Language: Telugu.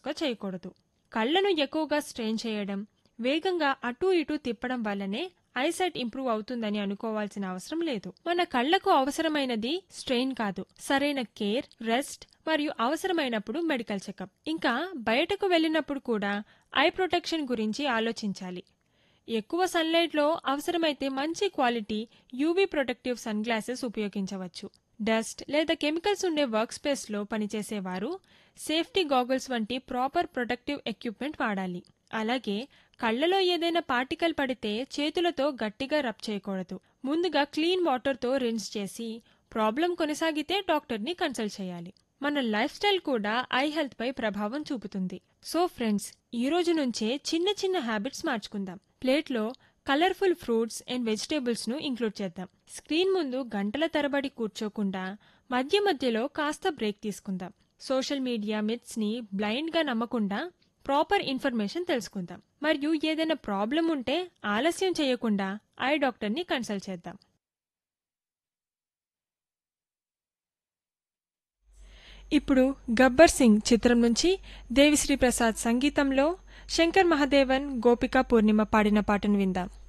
ఫోకస్గా చేయకూడదు కళ్ళను ఎక్కువగా స్ట్రెయిన్ చేయడం వేగంగా అటూ ఇటూ తిప్పడం వల్లనే ఐసైట్ ఇంప్రూవ్ అవుతుందని అనుకోవాల్సిన అవసరం లేదు మన కళ్లకు అవసరమైనది స్ట్రెయిన్ కాదు సరైన కేర్ రెస్ట్ మరియు అవసరమైనప్పుడు మెడికల్ చెకప్ ఇంకా బయటకు వెళ్ళినప్పుడు కూడా ఐ ప్రొటెక్షన్ గురించి ఆలోచించాలి ఎక్కువ సన్లైట్లో అవసరమైతే మంచి quality UV protective sun glasses ఉపయోగించవచ్చు డస్ట్ లేదా కెమికల్స్ ఉండే వర్క్ స్పేస్లో పనిచేసేవారు సేఫ్టీ గాగుల్స్ వంటి ప్రాపర్ ప్రొటెక్టివ్ ఎక్విప్మెంట్ వాడాలి అలాగే కళ్ళలో ఏదైనా పార్టికల్ పడితే చేతులతో గట్టిగా రబ్ చేయకూడదు ముందుగా క్లీన్ వాటర్తో రిన్స్ చేసి ప్రాబ్లం కొనసాగితే డాక్టర్ని కన్సల్ట్ చేయాలి మన లైఫ్ స్టైల్ కూడా ఐ హెల్త్ పై ప్రభావం చూపుతుంది సో ఫ్రెండ్స్ ఈ రోజు నుంచే చిన్న చిన్న హ్యాబిట్స్ మార్చుకుందాం ప్లేట్లో కలర్ఫుల్ ఫ్రూట్స్ అండ్ వెజిటేబుల్స్ ను ఇంక్లూడ్ చేద్దాం స్క్రీన్ ముందు గంటల తరబడి కూర్చోకుండా మధ్య మధ్యలో కాస్త బ్రేక్ తీసుకుందాం సోషల్ మీడియా మిత్స్ ని బ్లైండ్ గా నమ్మకుండా ప్రాపర్ ఇన్ఫర్మేషన్ తెలుసుకుందాం మరియు ఏదైనా ప్రాబ్లం ఉంటే ఆలస్యం చేయకుండా ఐ డాక్టర్ని కన్సల్ట్ చేద్దాం ఇప్పుడు గబ్బర్ సింగ్ చిత్రం నుంచి దేవిశ్రీ ప్రసాద్ సంగీతంలో శంకర్ మహాదేవన్ గోపిక పూర్ణిమ పాడిన పాటను విందాం